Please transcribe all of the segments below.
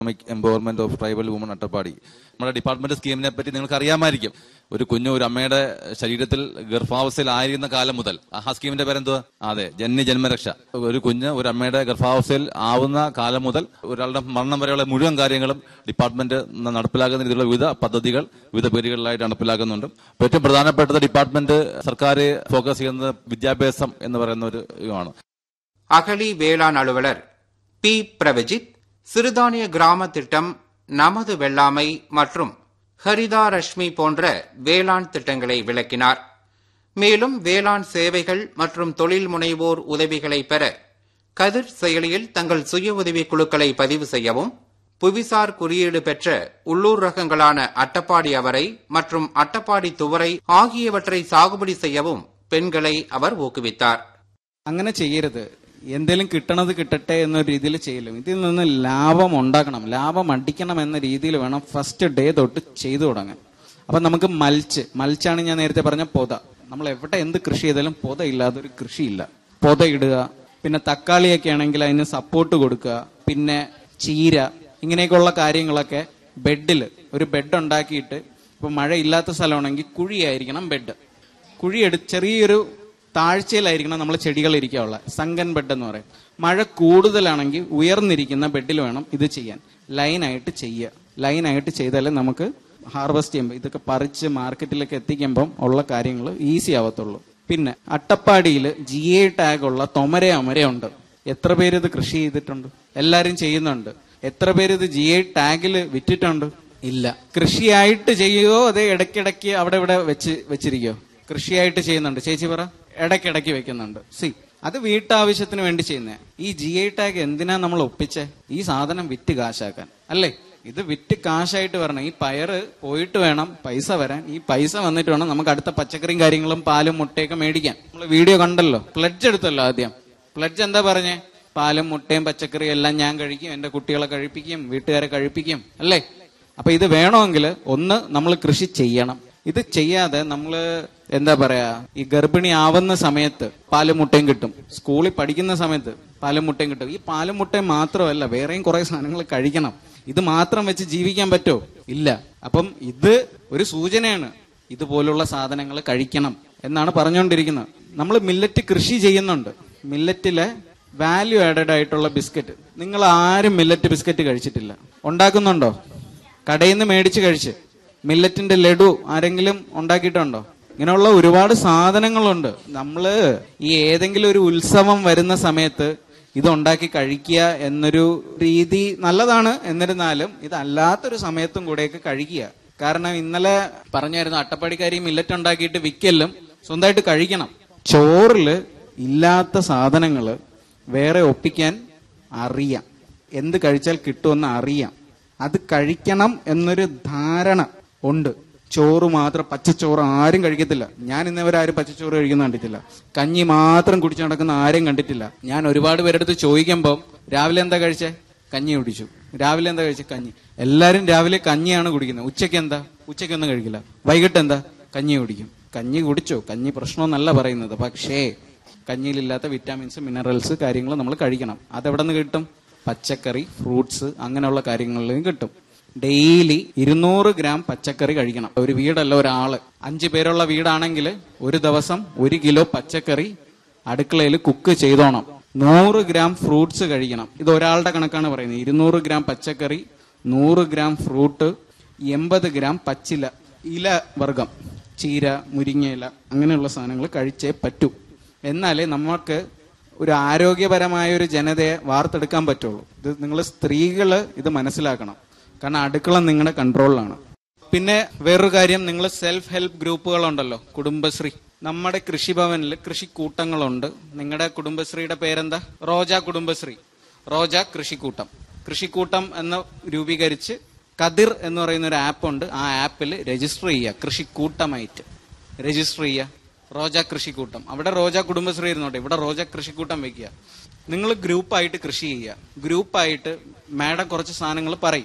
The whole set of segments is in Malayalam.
economic empowerment of tribal woman Attappadi നമ്മുടെ ഡിപ്പാർട്ട്മെന്റ് സ്കീമിനെ പറ്റി നിങ്ങൾക്ക് അറിയാമായിരിക്കും ഒരു കുഞ്ഞു ഒരു അമ്മയുടെ ശരീരത്തിൽ ഗർഭാവസ്ഥയിലായിരുന്ന കാലം മുതൽ ആ സ്കീമിന്റെ പേരെന്തുവാ അതെ ജന്യ ജന്മരക്ഷ ഒരു കുഞ്ഞ് ഒരു അമ്മയുടെ ഗർഭാവസ്ഥയിൽ ആവുന്ന കാലം മുതൽ ഒരാളുടെ മരണം വരെയുള്ള മുഴുവൻ കാര്യങ്ങളും ഡിപ്പാർട്ട്മെന്റ് ന- നടപ്പിലാക്കുന്ന രീതിയിലുള്ള വിവിധ പദ്ധതികൾ വിവിധ പേരുകളിലായിട്ട് നടപ്പിലാക്കുന്നുണ്ട് അപ്പൊ ഏറ്റവും പ്രധാനപ്പെട്ടത് ഡിപ്പാർട്ട്മെന്റ് സർക്കാർ ഫോക്കസ് ചെയ്യുന്നത് വിദ്യാഭ്യാസം എന്ന് പറയുന്ന ഒരു ഇതാണ് அகலி வேளாண் அலுவலர் பி பிரவஜித் சிறுதானிய கிராம திட்டம் நமது வெள்ளாமை மற்றும் ஹரிதா ரஷ்மி போன்ற வேளாண் திட்டங்களை விளக்கினார் மேலும் வேளாண் சேவைகள் மற்றும் தொழில் முனைவோர் உதவிகளை பெற கதிர் செயலியில் தங்கள் சுய உதவி குழுக்களை பதிவு செய்யவும் புவிசார் குறியீடு பெற்ற உள்ளூர் ரகங்களான அட்டப்பாடி அவரை மற்றும் அட்டப்பாடி துவரை ஆகியவற்றை சாகுபடி செய்யவும் பெண்களை அவர் ஊக்குவித்தார் അങ്ങനെ ചെയ്യരുത് എന്തെങ്കിലും കിട്ടണത് കിട്ടട്ടെ എന്ന രീതിയിൽ ചെയ്യലും ഇതിൽ നിന്ന് ലാഭം ഉണ്ടാക്കണം ലാഭം അടിക്കണം എന്ന രീതിയിൽ വേണം ഫസ്റ്റ് ഡേ തൊട്ട് ചെയ്തു തുടങ്ങാൻ അപ്പൊ നമുക്ക് മൽച്ച് മൽച്ചാണ് ഞാൻ നേരത്തെ പറഞ്ഞ പൊത നമ്മൾ എവിടെ എന്ത് കൃഷി ചെയ്താലും പൊത ഇല്ലാതെ ഒരു കൃഷിയില്ല പൊത ഇടുക പിന്നെ തക്കാളിയൊക്കെ ആണെങ്കിൽ അതിന് സപ്പോർട്ട് കൊടുക്കുക പിന്നെ ചീര ഇങ്ങനെയൊക്കെയുള്ള കാര്യങ്ങളൊക്കെ ബെഡിൽ ഒരു ബെഡ് ഉണ്ടാക്കിയിട്ട് ഇപ്പൊ മഴ ഇല്ലാത്ത സ്ഥലമാണെങ്കിൽ കുഴിയായിരിക്കണം ബെഡ് കുഴിയെടു ചെറിയൊരു താഴ്ചയിലായിരിക്കണം നമ്മൾ ചെടികൾ ഇരിക്കാനുള്ള സങ്കൻ ബെഡ് എന്ന് പറയും മഴ കൂടുതലാണെങ്കിൽ ഉയർന്നിരിക്കുന്ന ബെഡിൽ വേണം ഇത് ചെയ്യാൻ ലൈനായിട്ട് ചെയ്യുക ലൈനായിട്ട് ചെയ്താലേ നമുക്ക് ഹാർവെസ്റ്റ് ചെയ്യുമ്പോൾ ഇതൊക്കെ പറിച്ച് മാർക്കറ്റിലേക്ക് എത്തിക്കുമ്പം ഉള്ള കാര്യങ്ങൾ ഈസി ആവത്തുള്ളൂ പിന്നെ അട്ടപ്പാടിയിൽ ജി എ ടാഗ് ഉള്ള തൊമര അമരയുണ്ട് എത്ര പേര് ഇത് കൃഷി ചെയ്തിട്ടുണ്ട് എല്ലാരും ചെയ്യുന്നുണ്ട് എത്ര പേര് ഇത് ജി ഐ ടാഗിൽ വിറ്റിട്ടുണ്ട് ഇല്ല കൃഷിയായിട്ട് ചെയ്യുകയോ അതേ ഇടയ്ക്കിടയ്ക്ക് അവിടെ ഇവിടെ വെച്ച് വെച്ചിരിക്കോ കൃഷിയായിട്ട് ചെയ്യുന്നുണ്ട് ചേച്ചി പറ ഇടയ്ക്കിടയ്ക്ക് വെക്കുന്നുണ്ട് സി അത് വീട്ടാവശ്യത്തിന് വേണ്ടി ചെയ്യുന്ന ഈ ജി ഐ ടാഗ് എന്തിനാ നമ്മൾ ഒപ്പിച്ചേ ഈ സാധനം വിറ്റ് കാശാക്കാൻ അല്ലേ ഇത് വിറ്റ് കാശായിട്ട് വരണം ഈ പയറ് പോയിട്ട് വേണം പൈസ വരാൻ ഈ പൈസ വന്നിട്ട് വേണം നമുക്ക് അടുത്ത പച്ചക്കറിയും കാര്യങ്ങളും പാലും മുട്ടയൊക്കെ മേടിക്കാൻ നമ്മൾ വീഡിയോ കണ്ടല്ലോ പ്ലഡ്ജ് എടുത്തല്ലോ ആദ്യം പ്ലഡ്ജ് എന്താ പറഞ്ഞേ പാലും മുട്ടയും പച്ചക്കറിയും എല്ലാം ഞാൻ കഴിക്കും എന്റെ കുട്ടികളെ കഴിപ്പിക്കും വീട്ടുകാരെ കഴിപ്പിക്കും അല്ലേ അപ്പൊ ഇത് വേണമെങ്കിൽ ഒന്ന് നമ്മൾ കൃഷി ചെയ്യണം ഇത് ചെയ്യാതെ നമ്മൾ എന്താ പറയാ ഈ ഗർഭിണി ആവുന്ന സമയത്ത് പാലും മുട്ടയും കിട്ടും സ്കൂളിൽ പഠിക്കുന്ന സമയത്ത് പാലും മുട്ടയും കിട്ടും ഈ പാലും മുട്ടയും മാത്രമല്ല വേറെയും കുറെ സാധനങ്ങൾ കഴിക്കണം ഇത് മാത്രം വെച്ച് ജീവിക്കാൻ പറ്റോ ഇല്ല അപ്പം ഇത് ഒരു സൂചനയാണ് ഇതുപോലുള്ള സാധനങ്ങൾ കഴിക്കണം എന്നാണ് പറഞ്ഞുകൊണ്ടിരിക്കുന്നത് നമ്മൾ മില്ലറ്റ് കൃഷി ചെയ്യുന്നുണ്ട് മില്ലറ്റിലെ വാല്യൂ ആഡഡ് ആയിട്ടുള്ള ബിസ്ക്കറ്റ് നിങ്ങൾ ആരും മില്ലറ്റ് ബിസ്ക്കറ്റ് കഴിച്ചിട്ടില്ല ഉണ്ടാക്കുന്നുണ്ടോ കടയിൽ നിന്ന് മേടിച്ച് കഴിച്ച് മില്ലറ്റിന്റെ ലഡു ആരെങ്കിലും ഉണ്ടാക്കിയിട്ടുണ്ടോ ഇങ്ങനെയുള്ള ഒരുപാട് സാധനങ്ങളുണ്ട് നമ്മള് ഈ ഏതെങ്കിലും ഒരു ഉത്സവം വരുന്ന സമയത്ത് ഇത് ഉണ്ടാക്കി കഴിക്കുക എന്നൊരു രീതി നല്ലതാണ് എന്നിരുന്നാലും ഇതല്ലാത്തൊരു സമയത്തും കൂടെയൊക്കെ കഴിക്കുക കാരണം ഇന്നലെ പറഞ്ഞായിരുന്നു അട്ടപ്പാടിക്കാരി മില്ലറ്റ് ഉണ്ടാക്കിയിട്ട് വിൽക്കലും സ്വന്തമായിട്ട് കഴിക്കണം ചോറില് ഇല്ലാത്ത സാധനങ്ങള് വേറെ ഒപ്പിക്കാൻ അറിയാം എന്ത് കഴിച്ചാൽ കിട്ടുമെന്ന് അറിയാം അത് കഴിക്കണം എന്നൊരു ധാരണ ഉണ്ട് ചോറ് മാത്രം പച്ചച്ചോറ് ആരും കഴിക്കത്തില്ല ഞാൻ ഇന്നവരെ ആരും പച്ചച്ചോറ് കഴിക്കുന്ന കണ്ടിട്ടില്ല കഞ്ഞി മാത്രം കുടിച്ചു നടക്കുന്ന ആരും കണ്ടിട്ടില്ല ഞാൻ ഒരുപാട് പേരെടുത്ത് ചോദിക്കുമ്പോൾ രാവിലെ എന്താ കഴിച്ചേ കഞ്ഞി കുടിച്ചു രാവിലെ എന്താ കഴിച്ചേ കഞ്ഞി എല്ലാരും രാവിലെ കഞ്ഞിയാണ് കുടിക്കുന്നത് ഉച്ചയ്ക്ക് എന്താ ഉച്ചയ്ക്കൊന്നും കഴിക്കില്ല വൈകിട്ട് എന്താ കഞ്ഞി കുടിക്കും കഞ്ഞി കുടിച്ചോ കഞ്ഞി പ്രശ്നമെന്നല്ല പറയുന്നത് പക്ഷേ കഞ്ഞിയിലില്ലാത്ത വിറ്റാമിൻസ് മിനറൽസ് കാര്യങ്ങൾ നമ്മൾ കഴിക്കണം അതെവിടെ നിന്ന് കിട്ടും പച്ചക്കറി ഫ്രൂട്ട്സ് അങ്ങനെയുള്ള കാര്യങ്ങളിൽ നിന്ന് കിട്ടും ഡെയിലി ഇരുന്നൂറ് ഗ്രാം പച്ചക്കറി കഴിക്കണം ഒരു വീടല്ല ഒരാള് അഞ്ചു പേരുള്ള വീടാണെങ്കിൽ ഒരു ദിവസം ഒരു കിലോ പച്ചക്കറി അടുക്കളയിൽ കുക്ക് ചെയ്തോണം നൂറ് ഗ്രാം ഫ്രൂട്ട്സ് കഴിക്കണം ഇത് ഒരാളുടെ കണക്കാണ് പറയുന്നത് ഇരുന്നൂറ് ഗ്രാം പച്ചക്കറി നൂറ് ഗ്രാം ഫ്രൂട്ട് എൺപത് ഗ്രാം പച്ചില ഇല വർഗം ചീര മുരിങ്ങയില അങ്ങനെയുള്ള സാധനങ്ങൾ കഴിച്ചേ പറ്റൂ എന്നാലേ നമുക്ക് ഒരു ആരോഗ്യപരമായ ഒരു ജനതയെ വാർത്തെടുക്കാൻ പറ്റുള്ളൂ ഇത് നിങ്ങൾ സ്ത്രീകൾ ഇത് മനസ്സിലാക്കണം കാരണം അടുക്കള നിങ്ങളുടെ കൺട്രോളിലാണ് പിന്നെ വേറൊരു കാര്യം നിങ്ങൾ സെൽഫ് ഹെൽപ്പ് ഗ്രൂപ്പുകളുണ്ടല്ലോ കുടുംബശ്രീ നമ്മുടെ കൃഷിഭവനിൽ കൃഷിക്കൂട്ടങ്ങളുണ്ട് നിങ്ങളുടെ കുടുംബശ്രീയുടെ പേരെന്താ റോജ കുടുംബശ്രീ റോജ കൃഷിക്കൂട്ടം കൃഷിക്കൂട്ടം എന്ന് രൂപീകരിച്ച് കതിർ എന്ന് പറയുന്ന ഒരു ആപ്പ് ഉണ്ട് ആ ആപ്പിൽ രജിസ്റ്റർ ചെയ്യുക കൃഷിക്കൂട്ടമായിട്ട് രജിസ്റ്റർ ചെയ്യുക റോജ കൃഷിക്കൂട്ടം അവിടെ റോജ കുടുംബശ്രീ ഇരുന്നോട്ടെ ഇവിടെ റോജ കൃഷിക്കൂട്ടം വെക്കുക നിങ്ങൾ ഗ്രൂപ്പായിട്ട് കൃഷി ചെയ്യുക ഗ്രൂപ്പായിട്ട് മാഡം കുറച്ച് സാധനങ്ങൾ പറയും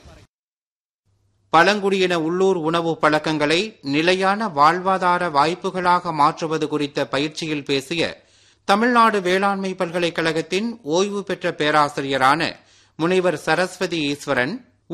பழங்குடியின உள்ளூர் உணவு பழக்கங்களை நிலையான வாழ்வாதார வாய்ப்புகளாக மாற்றுவது குறித்த பயிற்சியில் பேசிய தமிழ்நாடு வேளாண்மை பல்கலைக்கழகத்தின் ஓய்வு பெற்ற பேராசிரியரான முனைவர் சரஸ்வதி ஈஸ்வரன்